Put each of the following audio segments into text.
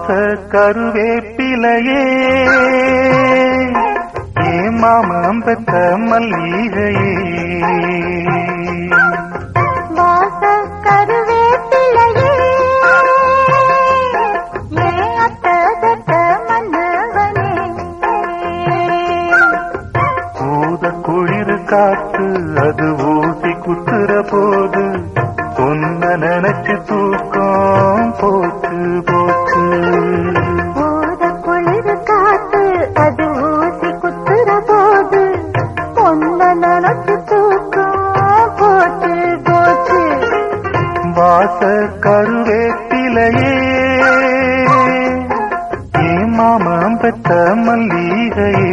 வாச கருவேப்பிலையே ஏ மாமம் பெத்த மல்லிகையே வாச கருவேப்பிலையே ஏன் அத்ததத்த மன்னவனே ஊத குளிர் காத்து அது ஊசி குத்துற போது பொன்ன நினைச்சு தூக்கம் போச்சு போச்சு ஊத குளிர் காத்து அது ஊசி குத்துற போது பொன்ன நினைச்சு தூக்கம் போச்சு போச்சு வாச கருவேப்பிலையே ஏ மாமம் பெத்த மல்லிகையே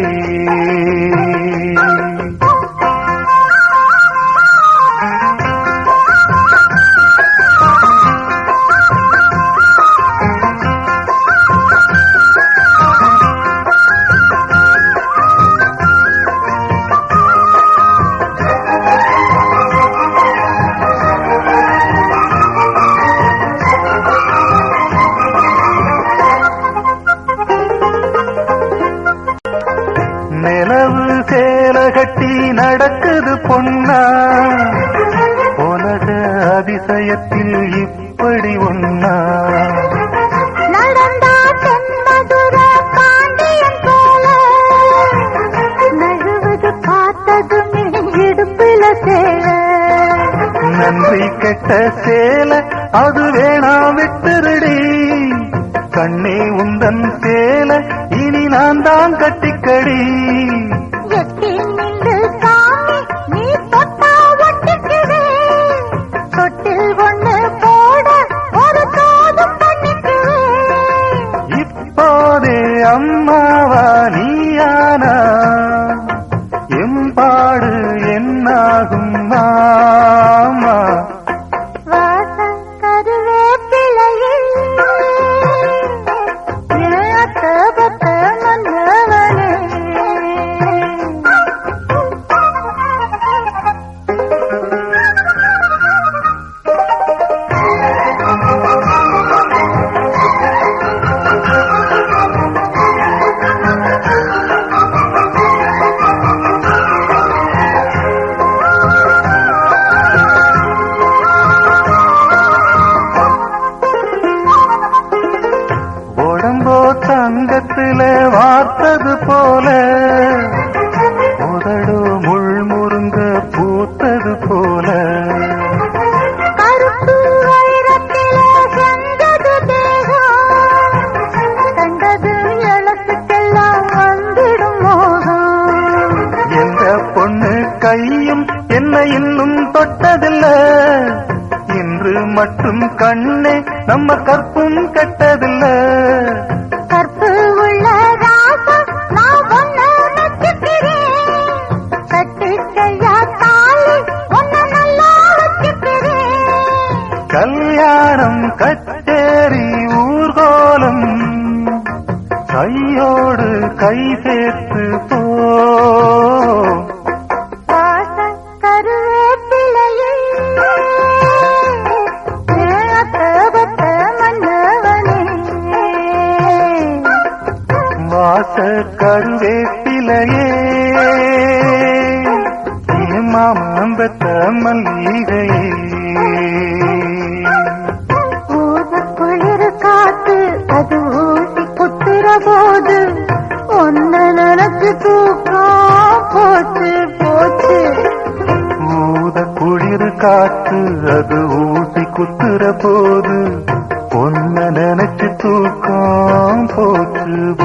நிலவு சேல கட்டி நடக்குது பொன்னா உலக அதிசயத்தில் இப்படி ஒன்னா நடந்தா தென்மதுர பாண்டியன் போல நழுவது பார்த்ததும் இடுப்புல சேல நன்றி கெட்ட சேல அது வேணா விட்டுருடி கண்ணே உந்தன் சேல இனி நான் தான் கட்டிக்கடி எட்டி நின்று சாமி நீ தொட்டா ஒட்டிக்குவே தொட்டில் ஒண்ணு போட ஒரு தோதும் பண்ணிக்குவே இப்போதே அம்மாவா நீயானா எம்பாடு என்னாகும் மாமா வாசம் கருவேப்பிலையே ஏத்தபத்த மன்னவனே உடம்போ தங்கத்துல வார்த்தது போல உதடோ முள் முருங்க பூத்தது போல கருப்பு வைரத்திலே செஞ்சது தேகம் கண்டது எழுத்துக்கெல்லாம் வந்திடும் மோகம் எந்த பொண்ணு கையும் என்ன இன்னும் தொட்டதில்ல இன்று மட்டும் கண்ணே நம்ம கற்பும் கெட்டதில்ல கற்பு உள்ள ராசம் நான் ஒன்ன நச்சுக்கிறேன் கட்டிக்கையா தாலி ஒன்ன நல்லா வச்சுக்கிறேன் கல்யாணம் கச்சேரி ஊர்கோலம் கையோடு கை சேர்த்து போ வாசம் கருவேப்பிலையே ஏத்தபத்த மன்னவனே வாச கருவேப்பிலையே மாமம்பத்த மல்லிகையே ஊது குளிர் காத்து அது ஊசி குத்துற போது ஒன்ன நினைச்சு தூக்கம் போச்சு போச்சு ஊத குளிர் காத்து அது ஊசி குத்துற போது பொன்ன நினைச்சு தூக்கம் போச்சு